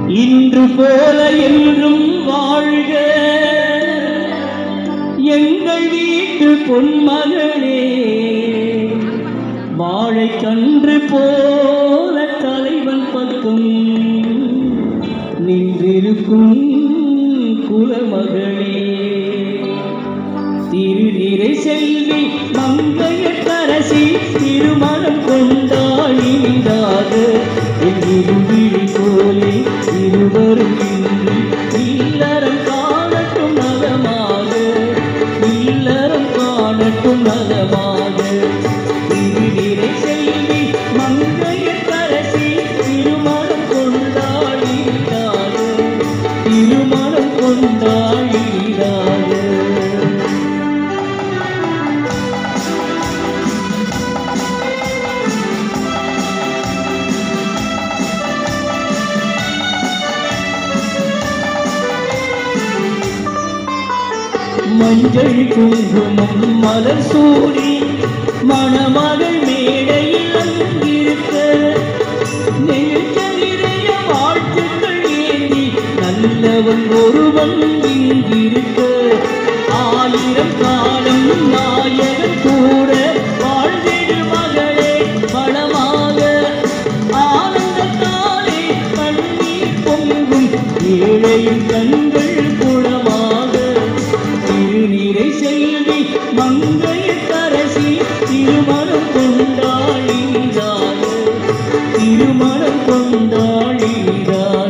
இன்று போல என்றும் வாழ்க எங்கள் வீட்டு பொன்மகளே வாழை கன்று போல தலைவன் பக்கம் நின்றிருக்கும் குலமகளே திருநிறை செல்வி மங்கையரசி திருமணம் கொண்டாள் இனிதாக இருவிழி போலே இருவரும் இன்று இல்லறம் காணட்டும் நலமாக இல்லறம் காணட்டும் நலமாக திருநிறை செல்வி மங்கையரசி திருமணம் கொண்டாள் இனிதாக திருமணம் கொண்டாள் இனிதாக மஞ்சள் குங்குமம் மலர் சூடி மணமகள் மேடையில் அங்கிருக்க நெஞ்ச நிறைய வாழ்த்துக்கள் ஏந்தி நல்லவன் ஒருவன் இங்கிருக்க ஆயிரம் காலம் நாயகன் கூட வாழ்ந்திடு மகளே பணமாக ஆனந்தத்தாலே கண்ணீர் பொங்கும் ஏழையின் கண்கள் குளமாக திருநீரை செல்வி மங்கைய கரசி திருமணம் கொண்டாளிதாக திருமணம் கொண்டாளிதாக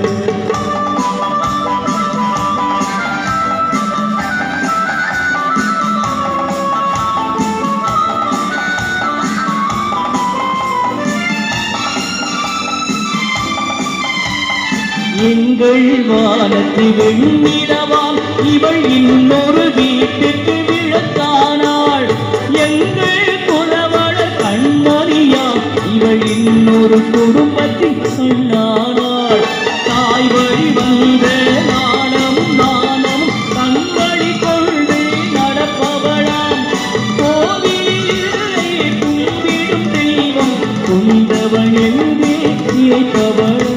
எங்கள் வானத்து வெண்ணிலவாம் இவள் இன்னொரு வீட்டுக்கு விளக்கானாள் எங்கள் குலவள கண்மணியாம் இவள் இன்னொரு குடும்பத்தின் கண்ணானாள் தாய் வழி வந்த நாணமும் நாணமும் தன்வழி கொண்டு நடப்பவளாம் கோவிலிலே கும்பிடும் தெய்வம் கொண்டவன் என்றே நினைப்பவளா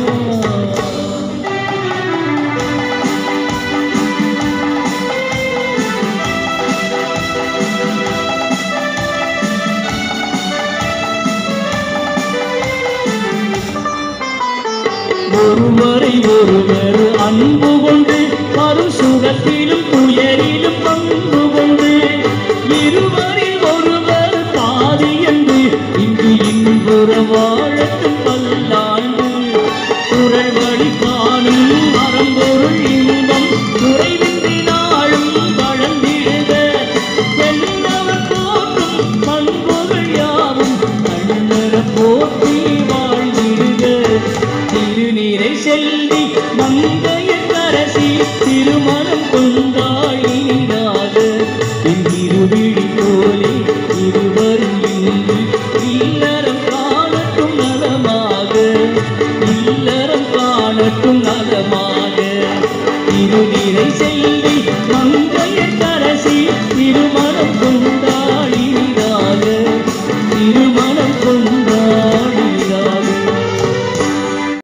ஒருவரை ஒருவர் அன்பு கொண்டு வரும் சுகத்திலும் துயரிலும் பங்கு கொண்டு இருவரில் ஒருவர் பாதி என்று இங்கு இன்புற வாழட்டும் பல்லாண்டு குரல் வழி காணும் மரம்பொருள் இன்பம் குறைவின்றி நாளும் வளர்ந்திடுக வெள்ளவர் போற்றும் பண்புகள் யாவும் கண்ணர போற்றி வாழ்ந்திடுக திருநீரை செல்வி மங்கைய கரசி திருமணம் கொண்டாளினாக இருவிழி போலே இருவரும் இன்று இல்லறம் காணட்டும் நலமாக இல்லறம் காணட்டும் நலமாக திருநீரை செல்வி மங்கைய கரசி